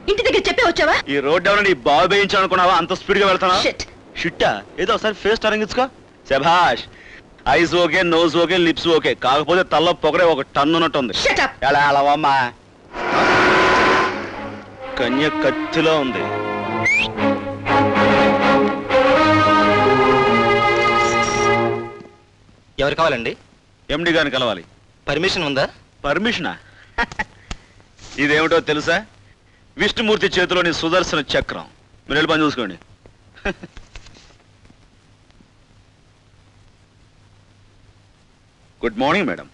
ఇంటి దగ్గర చెప్పే వచ్చావా ఈ రోడ్ ఎవరైనా నీ బాగు వేయించాలనుకున్నావా అంత స్పీడ్ గా వెళ్తానా Shit. షిట్టా ఏదో ఒకసారి ఫేస్ టరంగించుకో శభాష్ eyes okay nose okay lips okay కాకపోతే తల్ల పొగరే ఒక టన్ను ఉన్నట్టుంది Shut up. ఎలా అలవమ్మా కన్య కత్తిలో ఉంది ఎవరు కావాలండి ఎండి గారిని కలవాలి పర్మిషన్ ఉందా పర్మిషనా ఇదేమిటో తెలుసా విష్ణుమూర్తి చేతిలోని సుదర్శన చక్రం మీరు వెళ్ళి పని చూసుకోండి గుడ్ మార్నింగ్ మేడం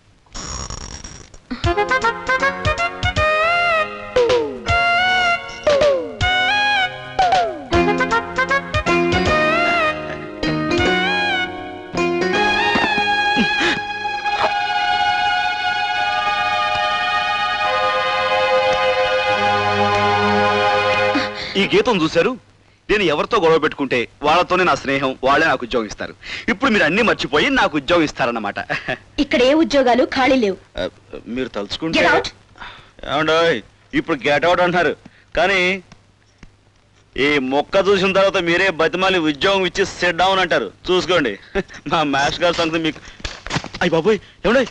ఈ గీతం చూశారు నేను ఎవరితో గొడవ పెట్టుకుంటే వాళ్ళతోనే నా స్నేహం వాళ్ళే నాకు ఉద్యోగం ఇస్తారు ఇప్పుడు మీరు అన్ని మర్చిపోయి నాకు ఉద్యోగం ఇస్తారన్నమాట ఇక్కడ ఏ ఉద్యోగాలు ఖాళీ లేవు ఆ, మీరు తలుచుకుంటే Get out. ఏమండోయ్ ఇప్పుడు గెట్ అవుట్ అంటున్నారు కానీ ఈ మొక్క చూసిన తర్వాత మీరే బతిమాలి ఉద్యోగం ఇచ్చి సెట్ డౌన్ అంటారు చూసుకోండి మా మ్యాథ్స్ గారి సంగతి మీకు అయ్యి బాబోయ్ ఏమండోయ్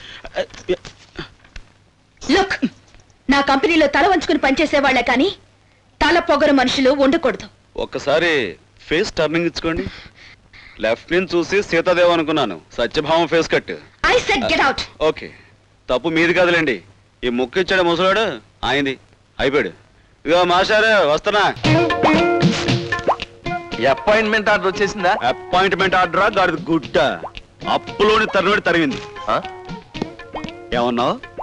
లుక్ నా కంపెనీలో తల వంచుకుని పనిచేసే వాళ్ళే కానీ తల పొగరు మనుషులు ఉండకూడదు ఒక్కసారి ఫేస్ టర్నింగ్ ఇచ్చుకోండి లెఫ్ట్ నుంచి చూసి సీతాదేవ్ అనుకున్నాను సత్యభావం face cut I said get out okay తప్పు మీది కాదులేండి ఈ ముక్కు ఇచ్చాడు ముసలాడు ఆయనది అయిపోయాడు ఇగో మాస్టారు వస్తున్నా అపాయింట్మెంట్ ఆర్డర్ వచ్చేసిందా అపాయింట్మెంట్ ఆర్డరా గాడిది గుడ్డ అప్పులోని తరినోడి తరిగింది ఆ? ఏమన్నావు